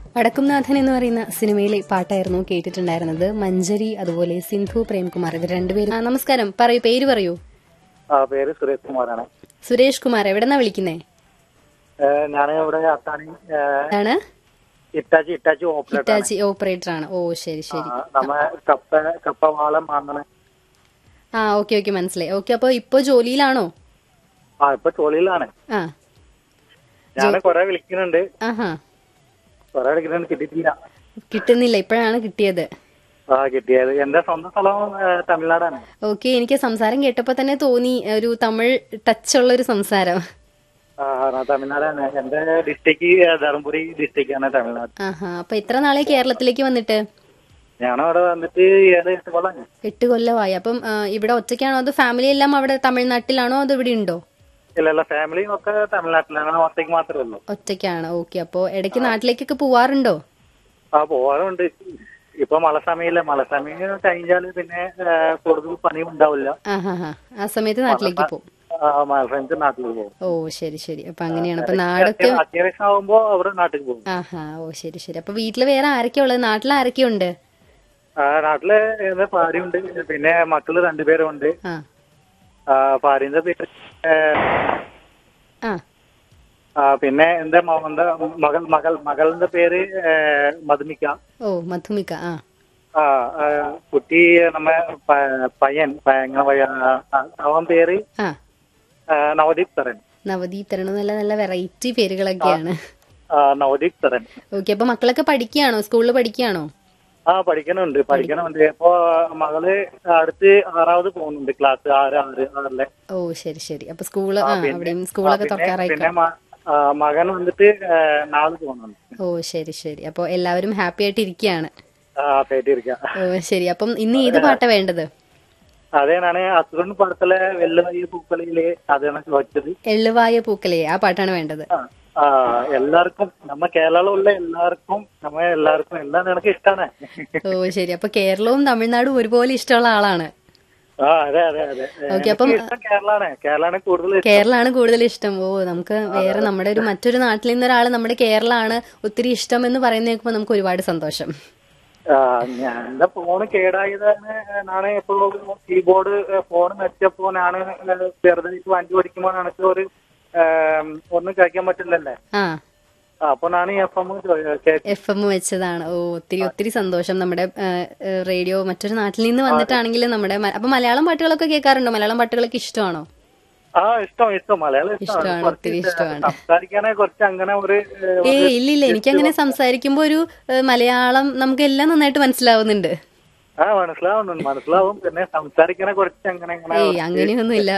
വടക്കുംനാഥൻ എന്ന് പറയുന്ന സിനിമയിലെ പാട്ടായിരുന്നു കേട്ടിട്ടുണ്ടായിരുന്നത് മഞ്ജരി അതുപോലെ സിന്ധു പ്രേംകുമാർ ഇവർ രണ്ടുപേരും ആ, നമസ്കാരം പറയൂ പേര് പറയൂ ആ പേര് സുരേഷ് കുമാറാണ് സുരേഷ് കുമാർ എവിടെന്നാ വിളിക്കുന്നേ ഞാൻ ഇവിടെ അത്താണി ആണ് Hitachi Hitachi operator Hitachi operator ആണ് ഓ ശരി ശരി നമ്മ കപ്പ കപ്പ വാളം വാങ്ങണ ആ ഓക്കെ ഓക്കെ മനസ്സിലായി ഓക്കെ അപ്പൊ ഇപ്പൊ ജോലിയിലാണോ ആ ഇപ്പൊ തൊഴിലാണ് ആ ഞാൻ കൊറേ വിളിക്കുന്നുണ്ട് ആഹാ കൊറേ വിളിക്കുന്നുണ്ട് കിട്ടിയിട്ടില്ല കിട്ടുന്നില്ല ഇപ്പോഴാണ് കിട്ടിയത് ആ കിട്ടിയത് എന്റെ സ്വന്തം സ്ഥലം ഏ, തമിഴ്നാടാണ് ഓക്കെ എനിക്ക് സംസാരം കേട്ടപ്പോ തന്നെ തോന്നി ഒരു തമിഴ് ടച്ച് ഉള്ള ഒരു സംസാരം ആ ആ, തമിഴ്നാടാണ് എന്റെ ഡിസ്ട്രിക്ട് ധർമ്മപുരി ഡിസ്ട്രിക്ട് ആണ് തമിഴ്നാട് ആഹാ അപ്പൊ എത്ര നാളെ കേരളത്തിലേക്ക് വന്നിട്ട് ഞാൻ അവിടെ വന്നിട്ട് ഏഴ് എട്ട് കൊല്ലം എട്ട് കൊല്ലമായി അപ്പം ആ, ഇവിടെ ഒറ്റയ്ക്കാണോ അതോ ഫാമിലി എല്ലാം അവിടെ തമിഴ്നാട്ടിലാണോ അതോ ഇവിടെ ഉണ്ടോ ഇല്ല ഇല്ല ഫാമിലിയും ഒക്കെ തമിഴ്നാട്ടിലാണ് ഒറ്റയ്ക്ക് മാത്രമേ ഉള്ളൂ ഒറ്റയ്ക്കാണ് ഓക്കെ അപ്പോ ഇടയ്ക്ക് നാട്ടിലേക്കൊക്കെ പോവാറുണ്ടോ ആ പോകാറുണ്ട് ഇപ്പൊ മഴ സമയമില്ല മഴ സമയം കഴിഞ്ഞാല് പിന്നെ ഏ, കൂടുതൽ പണിയും ഉണ്ടാവില്ല ആഹാ ഹാ ആ സമയത്ത് നാട്ടിലേക്ക് പോകും ആ, മഴ സമയത്ത് നാട്ടിൽ പോകും ഓ ശരി ശരി അപ്പൊ അങ്ങനെയാണ് അപ്പൊ നാടൊക്കെ അത്യാവശ്യം ആവുമ്പോ അവിടെ നാട്ടിൽ പോകും ആഹാ ഓ ശരി ശരി അപ്പൊ വീട്ടില് വേറെ ആരൊക്കെയാ ഉള്ളത് നാട്ടിൽ ആരൊക്കെ ഉണ്ട് ആ, നാട്ടില് ഏത് ഭാര്യയുണ്ട് പിന്നെ മക്കള് രണ്ടുപേരുണ്ട് ആ ആ, ഭാര്യന്റെ പേര് ഏ, ആ ആ, പിന്നെ എന്റെ മ- എന്റെ മകൾ മകൾ മകളുടെ പേര് ഏ, മധുമിക ഓ മധുമിക ആ ആ ആ, കുട്ടി നമ്മ പ- പയ്യൻ പ- ഇങ്ങനെ പയ്യ- ആ, അവൻ പേര് ആ ആ, നവദീപ് തരൻ നവദീപ് തരണം നല്ല നല്ല വെറൈറ്റി പേരുകളൊക്കെയാണ് ആ, നവദീപ് തരൻ ഓക്കെ അപ്പൊ മക്കളൊക്കെ പഠിക്കുകയാണോ സ്കൂളിൽ പഠിക്കുകയാണോ ആ പഠിക്കണുണ്ട് പഠിക്കണുണ്ട് ഇപ്പൊ മകള് അടുത്ത് ആറാവത് പോകുന്നുണ്ട് ക്ലാസ് ആറ് ആറ് ആറിലെ ഓ ശരി ശരി അപ്പൊ സ്കൂള് ആ അവിടെയും സ്കൂളൊക്കെ തുറക്കാറായി പിന്നെ മ- ആ, മകൻ വന്നിട്ട് ഏ, നാളെ പോകുന്നുണ്ട് ഓ ശരി ശരി അപ്പൊ എല്ലാവരും ഹാപ്പി ആയിട്ട് ഇരിക്കുകയാണ് ആ പേട്ടിരിക്ക ഓ ശരി അപ്പം ഇന്ന് ഏത് പാട്ടാ വേണ്ടത് അതേനാണ് അസുഖം പടത്തിലെ വെല്ലുവഴി പൂക്കളിയില് അതാണ് ചോദിച്ചത് എള്ളുവായ പൂക്കളെ ആ പാട്ടാണ് വേണ്ടത് ആ, ആ എല്ലാവർക്കും നമ്മ കേരളമുള്ള എല്ലാവർക്കും നമ്മ എല്ലാവർക്കും എല്ലാം നിനക്ക് ഇഷ്ടാണ് ഓ ശരി അപ്പൊ കേരളവും തമിഴ്നാടും ഒരുപോലെ ഇഷ്ടമുള്ള ആളാണ് ആ അതെ അതെ അതെ ഓക്കെ അപ്പം എനിക്ക് ഇഷ്ടം കേരളാണ് കേരളാണ് കൂടുതൽ ഇഷ്ടം. കേരളമാണ് കൂടുതൽ ഇഷ്ടം ഓ നമുക്ക് വേറെ നമ്മുടെ ഒരു മറ്റൊരു നാട്ടിൽ നിന്ന് ഒരാൾ നമ്മുടെ കേരളമാണ് ഒത്തിരി ഇഷ്ടം എന്ന് പറയുന്ന കേൾക്കുമ്പോൾ നമുക്ക് ഒരുപാട് സന്തോഷം ആ, ഞാൻ എന്റെ ഫോണ് കേടായതാണ് ഞാൻ ഇപ്പൊ കീബോർഡ് ഫോൺ വെച്ചപ്പോ ഞാൻ ചെറുതായിട്ട് വണ്ടി ഓടിക്കുമ്പോ എനിക്ക് ഒരു ഏം, ഒന്നും കഴിക്കാൻ പറ്റില്ലല്ലേ ആ ആ, അപ്പൊ ഞാൻ എഫ് എം എഫ് എം വെച്ചതാണ് ഓ ഒത്തിരി ഒത്തിരി സന്തോഷം നമ്മുടെ ആ, ആ, റേഡിയോ മറ്റൊരു നാട്ടിൽ നിന്ന് വന്നിട്ടാണെങ്കിൽ നമ്മുടെ മ- അപ്പൊ മലയാളം പാട്ടുകളൊക്കെ കേൾക്കാറുണ്ടോ മലയാളം പാട്ടുകളൊക്കെ ഇഷ്ടമാണോ ആ ഇഷ്ടം ഇഷ്ടം മലയാളം ഇഷ്ടമാണ്, ഇഷ്ടമാണ് ഒത്തിരി കുറച്ച് ഇഷ്ടമാണ്. സംസാരിക്കാനെ കുറച്ച് അങ്ങനെ ഒരു ഏ, ഏ ഇല്ലില്ല എനിക്കങ്ങനെ സംസാരിക്കുമ്പോ ഒരു ഏ, മലയാളം നമുക്ക് എല്ലാം നന്നായിട്ട് മനസ്സിലാവുന്നുണ്ട് ആ മനസ്സിലാവുന്നുണ്ട് മനസ്സിലാവും പിന്നെ സംസാരിക്കാനെ കുറച്ച് അങ്ങനെ അങ്ങനെ ഏയ് അങ്ങനെയൊന്നുമില്ല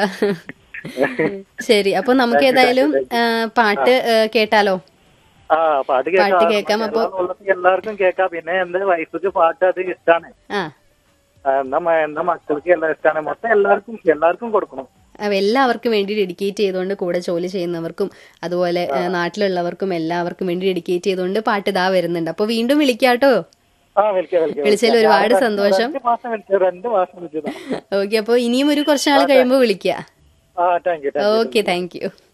ശരി അപ്പൊ നമുക്ക് ഏതായാലും ആ, പാട്ട് ഏ, കേട്ടാലോ ആ പാട്ട് പാട്ട് കേൾക്കാം, അപ്പൊ- ഉള്ളത് എല്ലാവർക്കും കേൾക്കാം പിന്നെ എന്റെ വൈഫിക്ക് പാട്ട് അത് ഇഷ്ടമാണ് ആ എന്നാ മ- എന്റെ മക്കൾക്ക് എല്ലാം ഇഷ്ടമാണ് മൊത്തം എല്ലാവർക്കും എല്ലാവർക്കും കൊടുക്കണം അപ്പൊ എല്ലാവർക്കും വേണ്ടി ഡെഡിക്കേറ്റ് ചെയ്തുകൊണ്ട് കൂടെ ജോലി ചെയ്യുന്നവർക്കും അതുപോലെ ഏ, നാട്ടിലുള്ളവർക്കും എല്ലാവർക്കും വേണ്ടി ഡെഡിക്കേറ്റ് ചെയ്തുകൊണ്ട് പാട്ട് ഇതാ വരുന്നുണ്ട് അപ്പൊ വീണ്ടും വിളിക്കാട്ടോ ആ വിളിക്കാം വിളിക്കാം വിളിച്ചതിൽ ഒരുപാട് സന്തോഷം രണ്ട് മാസം വിളിച്ചു രണ്ട് മാസം വിളിച്ചതാ ഓക്കെ അപ്പൊ ഇനിയും ഒരു കുറച്ച് നാൾ കഴിയുമ്പോൾ വിളിക്കുക ആ thank you okay thank U